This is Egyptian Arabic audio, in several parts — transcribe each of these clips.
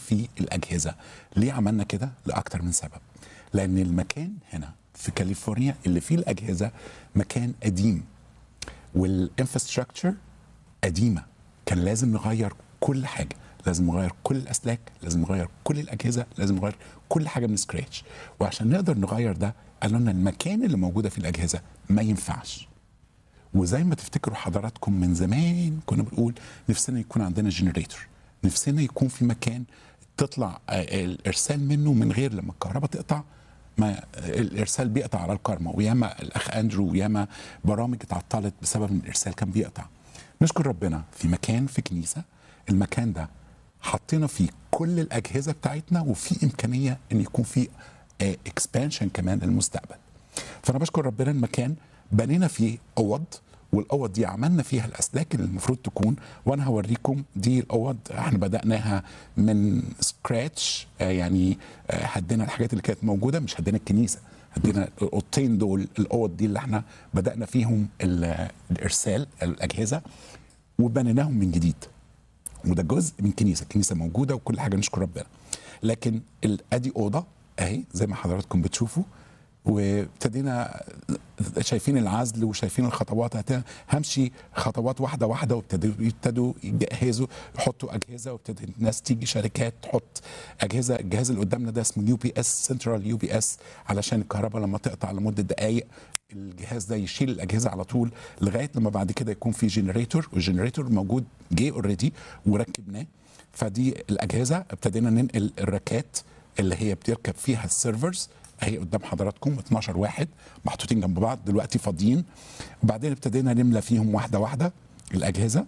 في الاجهزه ليه عملنا كده لاكتر من سبب لان المكان هنا في كاليفورنيا اللي فيه الاجهزه مكان قديم والانفراستراكشر قديمه كان لازم نغير كل حاجه لازم نغير كل الاسلاك لازم نغير كل الاجهزه لازم نغير كل حاجه من سكراتش وعشان نقدر نغير ده قالوا لنا المكان اللي موجوده فيه الاجهزه ما ينفعش وزي ما تفتكروا حضراتكم من زمان كنا بنقول نفسنا يكون عندنا جنريتور نفسنا يكون في مكان تطلع آه، الارسال منه من غير لما الكهرباء تقطع ما آه، الارسال بيقطع على الكارما وياما الاخ اندرو وياما برامج اتعطلت بسبب ان الارسال كان بيقطع نشكر ربنا في مكان في كنيسه المكان ده حطينا فيه كل الاجهزه بتاعتنا وفي امكانيه ان يكون في اكسبانشن كمان للمستقبل فانا بشكر ربنا المكان بنينا فيه اوض والاوض دي عملنا فيها الاسلاك اللي المفروض تكون وانا هوريكم دي الاوض احنا بداناها من سكراتش يعني آه، هدينا الحاجات اللي كانت موجوده مش هدينا الكنيسه هدينا الاوضتين دول الاوض دي اللي احنا بدانا فيهم ال- الارسال الاجهزه وبنيناهم من جديد وده جزء من كنيسه كنيسه موجوده وكل حاجه نشكر ربنا لكن ال- ادي اوضه اهي زي ما حضراتكم بتشوفوا وابتدينا شايفين العزل وشايفين الخطوات هت- همشي خطوات واحده واحده وابتدوا يبتدوا يجهزوا يحطوا اجهزه وابتدت الناس تيجي شركات تحط اجهزه الجهاز اللي قدامنا ده اسمه يو بي اس سنترال يو بي اس علشان الكهرباء لما تقطع لمده دقائق الجهاز ده يشيل الاجهزه على طول لغايه لما بعد كده يكون في جنريتور والجنريتور موجود جه اوريدي وركبناه فدي الاجهزه ابتدينا ننقل الراكات اللي هي بتركب فيها السيرفرز اهي قدام حضراتكم 12 واحد محطوطين جنب بعض دلوقتي فاضيين وبعدين ابتدينا نملى فيهم واحده واحده الاجهزه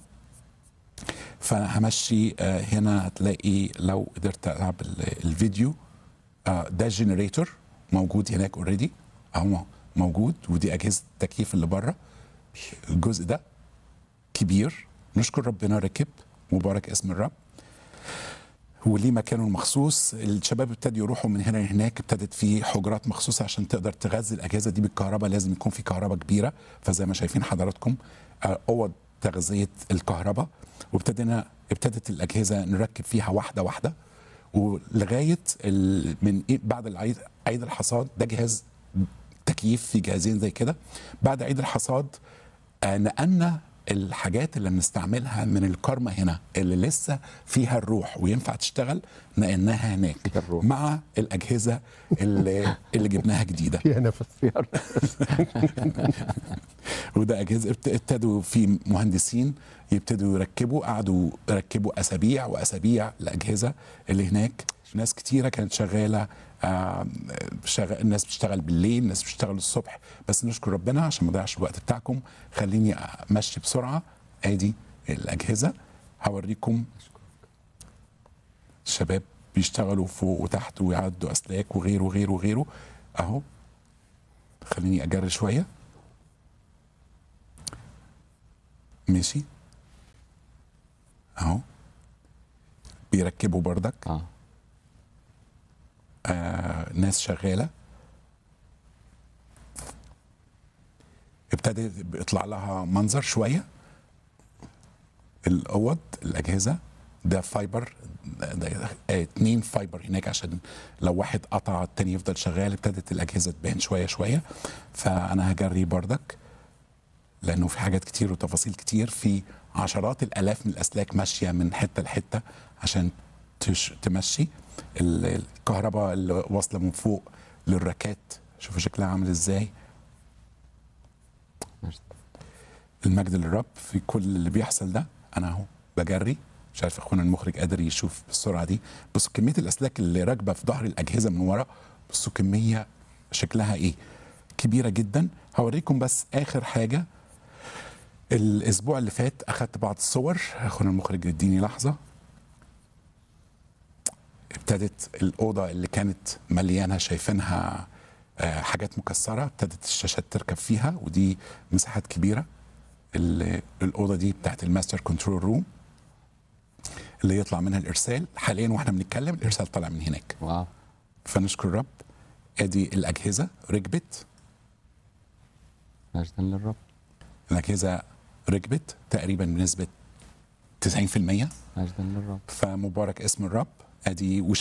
فانا همشي آه، هنا هتلاقي لو قدرت العب ال- الفيديو آه، ده جنريتور موجود هناك اوريدي اهو موجود ودي اجهزه التكييف اللي بره الجزء ده كبير نشكر ربنا ركب مبارك اسم الرب وليه مكانه المخصوص الشباب ابتدوا يروحوا من هنا لهناك ابتدت في حجرات مخصوصه عشان تقدر تغذي الاجهزه دي بالكهرباء لازم يكون في كهرباء كبيره فزي ما شايفين حضراتكم آه، اوض تغذيه الكهرباء وابتدينا ابتدت الاجهزه نركب فيها واحده واحده ولغايه ال- من إيه- بعد العيد عيد الحصاد ده جهاز تكييف في جهازين زي كده بعد عيد الحصاد آه، نقلنا الحاجات اللي بنستعملها من الكارما هنا اللي لسه فيها الروح وينفع تشتغل نقلناها هناك فيها الروح. مع الاجهزه اللي اللي جبناها جديده فيها نفس فيها وده اجهزه ابت- ابتدوا في مهندسين يبتدوا يركبوا قعدوا يركبوا اسابيع واسابيع الاجهزه اللي هناك ناس كتيره كانت شغاله آه، شغ... الناس بتشتغل بالليل الناس بتشتغل الصبح بس نشكر ربنا عشان ما اضيعش الوقت بتاعكم خليني امشي بسرعه ادي الاجهزه هوريكم الشباب بيشتغلوا فوق وتحت ويعدوا اسلاك وغيره وغيره وغيره اهو خليني اجري شويه ماشي اهو بيركبوا بردك اه آه ناس شغاله ابتدت بيطلع لها منظر شويه الاوض الاجهزه ده فايبر ده ده آه، اتنين فايبر هناك عشان لو واحد قطع التاني يفضل شغال ابتدت الاجهزه تبان شويه شويه فانا هجري بردك لانه في حاجات كتير وتفاصيل كتير في عشرات الالاف من الاسلاك ماشيه من حته لحته عشان تش تمشي ال- الكهرباء اللي واصله من فوق للراكات شوفوا شكلها عامل ازاي ماشي. المجد للرب في كل اللي بيحصل ده انا اهو بجري مش عارف اخونا المخرج قادر يشوف بالسرعه دي بصوا كميه الاسلاك اللي راكبه في ظهر الاجهزه من ورا بصوا كميه شكلها ايه كبيره جدا هوريكم بس اخر حاجه الاسبوع اللي فات اخدت بعض الصور اخونا المخرج يديني لحظه ابتدت الاوضه اللي كانت مليانه شايفينها آه، حاجات مكسره ابتدت الشاشات تركب فيها ودي مساحات كبيره ال- الاوضه دي بتاعت الماستر كنترول روم اللي يطلع منها الارسال حاليا واحنا بنتكلم الارسال طالع من هناك واو فنشكر الرب ادي الاجهزه ركبت مجدا للرب الاجهزه ركبت تقريبا بنسبه 90% مجدا للرب فمبارك اسم الرب ادي